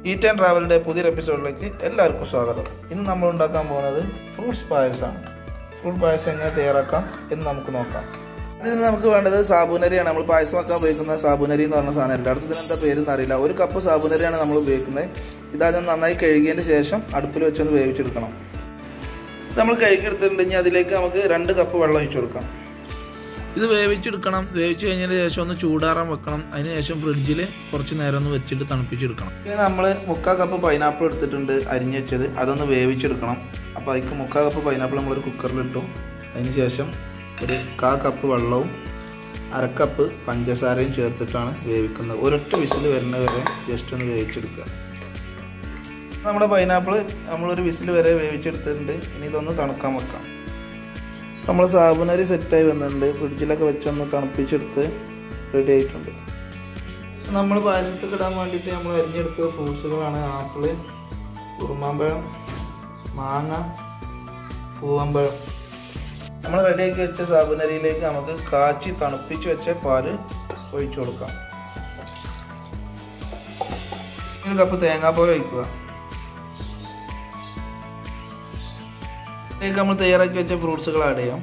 eat and ട്രാവലിൻ്റെ പുതിയൊരു എപ്പിസോഡിലേക്ക് എല്ലാവർക്കും സ്വാഗതം ഇന്ന് നമ്മൾ ഉണ്ടാക്കാൻ പോകുന്നത് ഫ്രൂട്ട്സ് പായസമാണ് ഫ്രൂട്ട് പായസം എങ്ങനെ തയ്യാറാക്കാം എന്ന് നമുക്ക് നോക്കാം അതിന് നമുക്ക് വേണ്ടത് സാബുനരിയാണ് നമ്മൾ പായസം വെക്കാൻ ഉപയോഗിക്കുന്ന സാബുനരി എന്ന് പറഞ്ഞ സാധനം എല്ലായിടത്തും ഇതിന് എന്താ പേരെന്ന് അറിയില്ല ഒരു കപ്പ് സാബുനരിയാണ് നമ്മൾ ഉപയോഗിക്കുന്നത് ഇതാദ്യം നന്നായി കഴുകിയതിന് ശേഷം അടുപ്പിൽ വെച്ചൊന്ന് വേവിച്ചെടുക്കണം ഇത് നമ്മൾ കഴുകിയെടുത്തിട്ടുണ്ടെങ്കിൽ അതിലേക്ക് നമുക്ക് രണ്ട് കപ്പ് വെള്ളം ഒഴിച്ചു കൊടുക്കാം ഇത് വേവിച്ചെടുക്കണം വേവിച്ച് കഴിഞ്ഞതിന് ശേഷം ഒന്ന് ചൂടാറാൻ വെക്കണം അതിന് ശേഷം ഫ്രിഡ്ജിൽ കുറച്ച് നേരം ഒന്ന് വെച്ചിട്ട് തണുപ്പിച്ചെടുക്കണം ഇനി നമ്മൾ മുക്കാൽ കപ്പ് പൈനാപ്പിൾ എടുത്തിട്ടുണ്ട് അരിഞ്ഞ് വെച്ചത് അതൊന്ന് വേവിച്ചെടുക്കണം അപ്പോൾ അതിക്ക് മുക്കാൽ കപ്പ് പൈനാപ്പിൾ നമ്മളൊരു കുക്കറിലിട്ടു അതിന് ശേഷം ഒരു കാ കപ്പ് വെള്ളവും അരക്കപ്പ് പഞ്ചസാരയും ചേർത്തിട്ടാണ് വേവിക്കുന്നത് ഒരൊറ്റ വിസിൽ വരുന്നത് വരെ ജസ്റ്റ് ഒന്ന് വേവിച്ചെടുക്കുക നമ്മുടെ പൈനാപ്പിൾ നമ്മളൊരു വിസിൽ വരെ വേവിച്ചെടുത്തിട്ടുണ്ട് ഇനി ഇതൊന്ന് തണുക്കാൻ വെക്കാം നമ്മൾ സാബുനരി സെറ്റായി വന്നിട്ടുണ്ട് ഫ്രിഡ്ജിലൊക്കെ വെച്ചൊന്ന് തണുപ്പിച്ചെടുത്ത് റെഡി ആയിട്ടുണ്ട് നമ്മൾ പായസത്തിൽ ഇടാൻ വേണ്ടിയിട്ട് നമ്മൾ അരിഞ്ഞെടുത്ത ഫ്രൂട്ട്സുകളാണ് ആപ്പിള് ഉറുമാമ്പഴം മാങ്ങ പൂവമ്പഴം നമ്മൾ റെഡിയാക്കി വെച്ച സാബുനരിയിലേക്ക് നമുക്ക് കാച്ചി തണുപ്പിച്ച് വെച്ച പാല് ഒഴിച്ചു കൊടുക്കാം ഒരു കപ്പ് തേങ്ങാപ്പാൽ ഒഴിക്കുക ഇതിലേക്ക് നമ്മൾ തയ്യാറാക്കി വെച്ച ഫ്രൂട്ട്സുകൾ ആഡ് ചെയ്യാം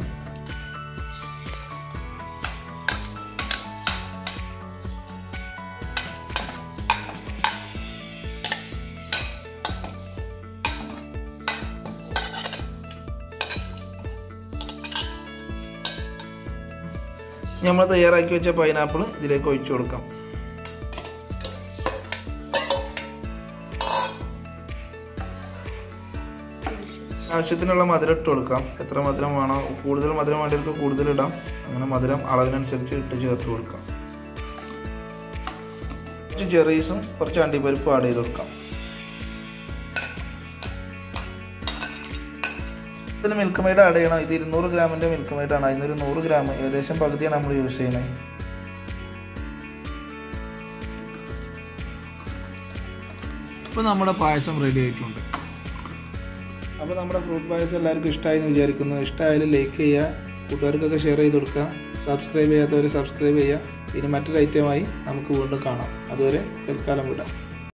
നമ്മൾ തയ്യാറാക്കി വെച്ച പൈനാപ്പിൾ ഇതിലേക്ക് ഒഴിച്ചു കൊടുക്കാം ആവശ്യത്തിനുള്ള മധുരം ഇട്ട് കൊടുക്കാം എത്ര മധുരം വേണോ കൂടുതൽ മധുരം വേണ്ടവർക്ക് കൂടുതൽ ഇടാം അങ്ങനെ മധുരം അളവിനനുസരിച്ച് ഇട്ട് ചേർത്ത് കൊടുക്കാം കുറച്ച് ചെറീസും കുറച്ച് അണ്ടിപ്പരിപ്പും ആഡ് ചെയ്ത് കൊടുക്കാം ഇതിൽ മിൽക്ക് മെയ്ഡ് ആഡ് ചെയ്യണം ഇത് ഇരുന്നൂറ് ഗ്രാമിൻ്റെ മിൽക്ക് മെയ്ഡ് ആണ് അതിനൊരു നൂറ് ഗ്രാം ഏകദേശം പകുതിയാണ് നമ്മൾ യൂസ് ചെയ്യുന്നത് ഇപ്പോൾ നമ്മുടെ പായസം റെഡി ആയിട്ടുണ്ട് അപ്പോൾ നമ്മുടെ ഫ്രൂട്ട് പായസം എല്ലാവർക്കും ഇഷ്ടമായി എന്ന് വിചാരിക്കുന്നു ഇഷ്ടമായാലും ലൈക്ക് ചെയ്യുക കൂട്ടുകാർക്കൊക്കെ ഷെയർ ചെയ്ത് കൊടുക്കുക സബ്സ്ക്രൈബ് ചെയ്യാത്തവർ സബ്സ്ക്രൈബ് ചെയ്യുക ഇനി മറ്റൊരു ഐറ്റമായി നമുക്ക് വീണ്ടും കാണാം അതുവരെ തൽക്കാലം വിടാം